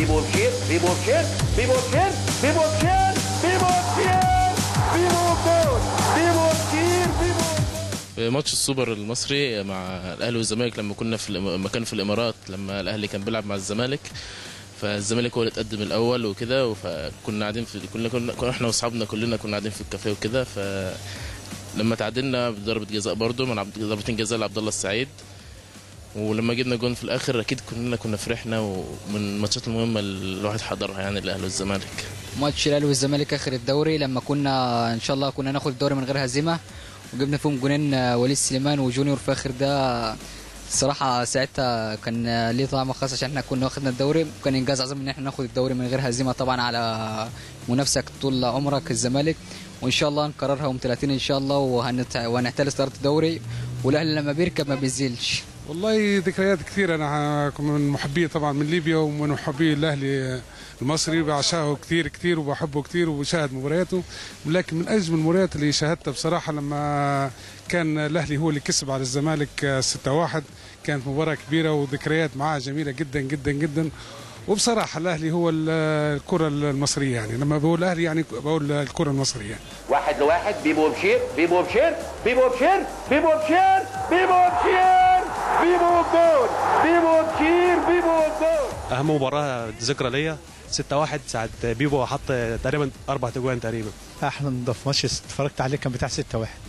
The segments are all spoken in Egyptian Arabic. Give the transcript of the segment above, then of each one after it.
vivo Cher, vivo Cher, vivo Cher, vivo Cher, vivo Cher, vivo gol, vivo Cher, vivo في ماتش السوبر المصري مع الاهلي والزمالك لما كنا في الإم- لما كان في الامارات لما الاهلي كان بيلعب مع الزمالك فالزمالك هو اللي اتقدم الاول وكده فكنا قاعدين في كنا كنا كنا احنا واصحابنا كلنا كنا قاعدين في الكافيه وكده ف لما تعادلنا بضربه جزاء برضه من عبد- ضربتين جزاء لعبد الله السعيد ولما جبنا جون في الاخر اكيد كلنا كنا فرحنا ومن الماتشات المهمه اللي الواحد حضرها يعني الاهلي والزمالك ماتش الاهلي والزمالك اخر الدوري لما كنا ان شاء الله كنا ناخد الدوري من غير هزيمه وجبنا فيهم جونين آه، وليد سليمان وجونيور فاخر ده الصراحة ساعتها كان ليه طعم خاص عشان احنا كنا واخدنا الدوري وكان انجاز عظيم ان احنا ناخد الدوري من غير هزيمة طبعا على منافسك طول عمرك الزمالك وان شاء الله نكررها يوم 30 ان شاء الله وهنت... وهنحتل صدارة الدوري والاهلي لما بيركب ما بينزلش والله ذكريات كثيرة أنا من محبي طبعا من ليبيا ومن محبي الأهلي المصري بعشقه كثير كثير وبحبه كثير وبشاهد مبارياته لكن من أجمل المباريات اللي شاهدتها بصراحة لما كان الأهلي هو اللي كسب على الزمالك 6-1 كانت مباراة كبيرة وذكريات معاه جميلة جدا جدا جدا وبصراحة الأهلي هو ال- الكرة المصرية يعني لما بقول الأهلي يعني بقول الكرة المصرية واحد لواحد فيفو Cher, فيفو Cher, فيفو Cher, فيفو Cher, فيفو Cher, فيفو جول, فيفو Cher, فيفو جول اهم مباراه ذكرى ليا 6 1 ساعه بيبو حط تقريبا اربع تجوان تقريبا احلى نضاف ماتش اتفرجت عليه كان بتاع 6 1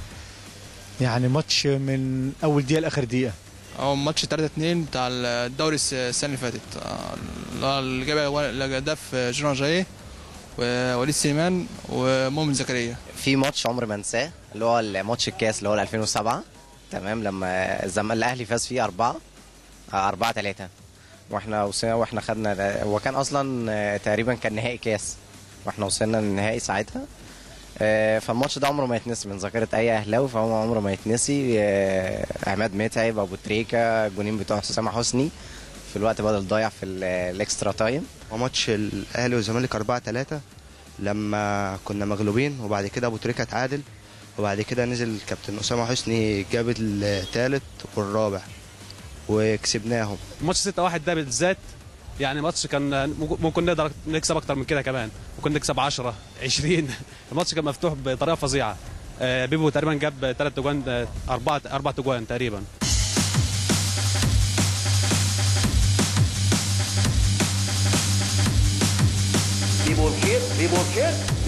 يعني ماتش من اول دقيقه لاخر دقيقه او ماتش 3 2 بتاع الدوري الس- السنه اللي فاتت آه، اللي هو اللي جاب الهداف جيران جاي ووليد سليمان ومؤمن زكريا في ماتش عمري ما انساه اللي هو الماتش الكاس اللي هو 2007 تمام لما الزمالك الاهلي فاز فيه 4 4 3 واحنا وصلنا واحنا خدنا هو كان اصلا آه، تقريبا كان نهائي كاس واحنا وصلنا للنهائي ساعتها آه، فالماتش ده عمره ما يتنسي من ذاكره اي اهلاوي فهو عمره ما يتنسي آه، عماد متعب ابو تريكه الجونين بتوع حسام حسني في الوقت بدل ضايع في ال- الاكسترا تايم وماتش الاهلي والزمالك 4 3 لما كنا مغلوبين وبعد كده ابو تريكه اتعادل وبعد كده نزل كابتن اسامه حسني جاب الثالث والرابع وكسبناهم ماتش 6 1 ده بالذات يعني ماتش كان ممكن نقدر نكسب اكتر من كده كمان ممكن نكسب 10 20 الماتش كان مفتوح بطريقه فظيعه آه، بيبو تقريبا جاب ثلاث تجوان اربعه اربع تجوان تقريبا فيفو Cher, فيفو Cher,